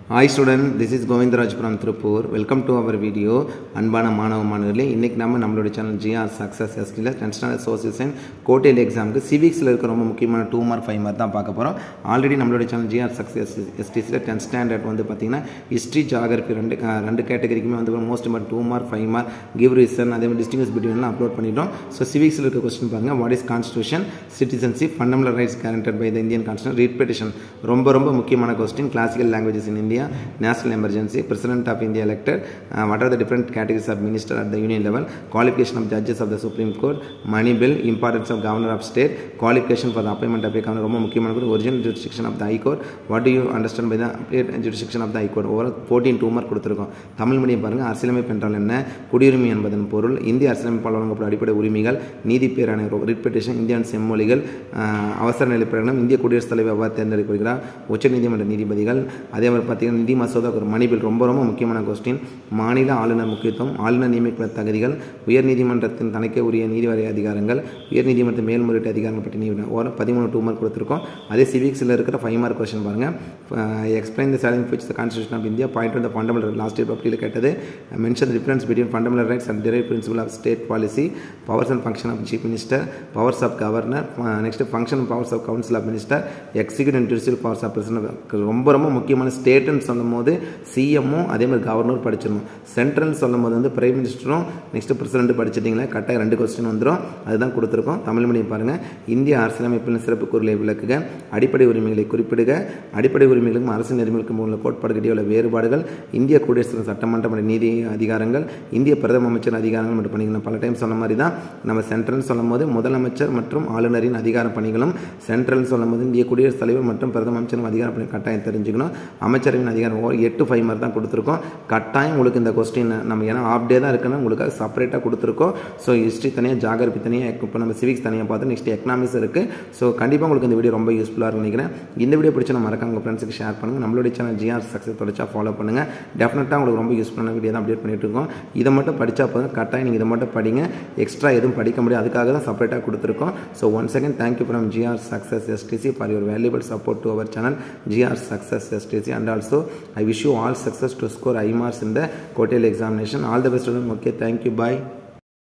hi student this is Govindaraj from Tiruppur welcome to our video அன்பான மாணவ மாணவர்களே இன்றைக்கி நம்ம நம்மளோட சேனல் ஜிஆர் சக்ஸஸ் எஸ்டியில் டென்த் ஸ்டாண்டர்ட் சோசியல் சயின்ஸ் கோட்டையில் எக்ஸாமுக்கு சிவிக்ஸில் இருக்க ரொம்ப முக்கியமான டூ மார்க் ஃபைவ் மார்க் தான் பார்க்க போகிறோம் ஆல்ரெடி நம்மளோட சேனல் ஜிஆர் சக்ஸஸ் எஸ்டிஸில் டென்த் ஸ்டாண்டர்ட் வந்து பார்த்திங்கன்னா ஹிஸ்ட்ரி ஜாகிரபி ரெண்டு அஹ், ரெண்டு கேட்டகரிக்குமே வந்து most important two mark five mark give reason அதே மாதிரி டிஸ்டிங்ஸ் பிட்வீன்லாம் அப்லோட் பண்ணிட்டோம் ஸோ சிவிக்ஸில் இருக்க கொஸ்டின் பாருங்கள் what is constitution citizenship fundamental rights guaranteed by the Indian constitution read ரொம்ப ரொம்ப முக்கியமான question classical languages in India national emergency president of India elected what are the different categories of minister at the union level qualification of judges of the supreme court money bill importance of governor of state qualification for the appointment of governor ரொம்ப முக்கியமான கூட original jurisdiction of the high court what to you understand by the appellate jurisdiction of the high court over fourteen two mark கொடுத்துருக்கோம் Tamil medium பாருங்கள் அரசியலமைப்பு என்றால் என்ன குடியுரிமை என்பதன் பொருள் இந்திய அரசியலமைப்பால் வழங்கப்படும் அடிப்படை உரிமைகள் நீதி பேராணை ரிப்பெட்டேஷன் இந்தியன் செம்மொழிகள் ஆஹ், அவசர நிலை பிரகடனம் இந்திய குடியரசுத் தலைவர் எவ்வாறு தேர்ந்தெடுக்கப்படுகிறார் உச்சநீதிமன்ற நீதிபதிகள் அதே மாதிரி பார்த்தீங்கன்னா நிதி மசோதா ஒரு மணிபில் ரொம்ப ரொம்ப முக்கியமான கொஸ்டின் மாநில ஆளுநர் முக்கியத்துவம் ஆளுநர் நியமிக்க தகுதிகள் உயர்நீதிமன்றத்தின் தனக்கே உரிய நீதிவாரிய அதிகாரங்கள் உயர்நீதிமன்ற மேல்முறையீட்டு அதிகாரங்கள் பற்றி நீ ஒரு பதிமூணு டூ மார்க் கொடுத்துருக்கோம் அதே சிவிக்ஸில் இருக்கிற ஃபைவ் மார்க் கொஸ்டின் பாருங்கள் explain the salient features the constitution of India point the fundamental last year பப்ளியில் கேட்டது mention difference between fundamental rights and directive principle of state policy powers and function of chief minister powers of governor next function powers of council of minister executive and judicial powers of president ரொம்ப ரொம்ப முக்கியமான ஸ்டேட்டுன்னு சொல்லும் போது சிஎம்மும் அதே மாதிரி governor படிச்சிடணும் central சொல்லும் போது வந்து பிரைம் மினிஸ்டரும் நெக்ஸ்ட் பிரசிடென்ட் படிச்சிட்டிங்களா கரெக்டாக ரெண்டு கொஸ்டின் வந்துடும் அதுதான் கொடுத்துருக்கோம் தமிழ் மீடியம் பாருங்கள் இந்திய அரசியலமைப்பின் சிறப்பு கூறுகளை விளக்குக அடிப்படை உரிமைகளை குறிப்பிடுக அடிப்படை உரிமைகளுக்கும் அரசு நெறிமுறைக்கும் உள்ள கோட்பாடுகளிடையே உள்ள வேறுபாடுகள் இந்திய குடியரசு சட்டமன்ற மற்றும் நீதி அதிகாரங்கள் இந்திய பிரதம அமைச்சர் அதிகாரங்கள் மற்றும் பணிகள் பல டைம் சொன்ன மாதிரி தான் நம்ம சென்ட்ரல் சொல்லும் போது முதலமைச்சர் மற்றும் ஆளுநரின் அதிகார பணிகளும் சென்ட்ரல் சொல்லும் போது இந்திய குடியரசுத் தலைவர் மற்றும் பிரதம அமைச்சரும் அதிகார பணி கட்டாயம் தெரிஞ்சுக்கணும் அமைச்சரவின் அதிகாரம் ஒரு எட்டு ஃபைவ் மார்க் தான் கொடுத்துருக்கோம் கட்டாயம் உங்களுக்கு இந்த கொஸ்டின் நம்ம ஏன்னா ஆஃப் டே தான் இருக்குன்னு உங்களுக்காக செப்பரேட்டாக கொடுத்துருக்கோம் ஸோ ஹிஸ்ட்ரி தனியாக ஜாகிரபி தனியாக இப்போ நம்ம சிவிக்ஸ் தனியாக பார்த்து நெக்ஸ்ட் எக்கனாமிக்ஸ் இருக்குது ஸோ கண்டிப்பாக உங்களுக்கு இந்த வீடியோ ரொம்ப யூஸ்ஃபுல்லாக இருக்கும்னு நினைக்கிறேன் இந்த வீடியோ பிடிச்ச நம்ம மறக்காம உங்கள் ஃப்ரெண்ட்ஸுக்கு ஷேர் பண்ணுங்கள் நம்மளுடைய சேனல் ஜிஆர் சக்ஸஸ் தொடச்சா ஃபாலோ பண்ணுங்கள் டெஃபினட்டாக உங்களுக்கு ரொம்ப யூஸ்ஃபுல்லான வீடியோ தான் அப்டேட் பண்ணிட்டு இருக்கோம் இதை மட்டும் படித்தா போதும் கட்டாயம் நீங்கள் இதை மட்டும் படிங்க எக்ஸ்ட்ரா எதுவும் படிக்க முடியாது அதுக்காக தான் செப்பரேட்டாக கொடுத்துருக்கோம் so one second thank you from GR success STC for your valuable support to our channel GR success STC and also I wish you all success to score high marks in the quarterly examination all the best okay thank you bye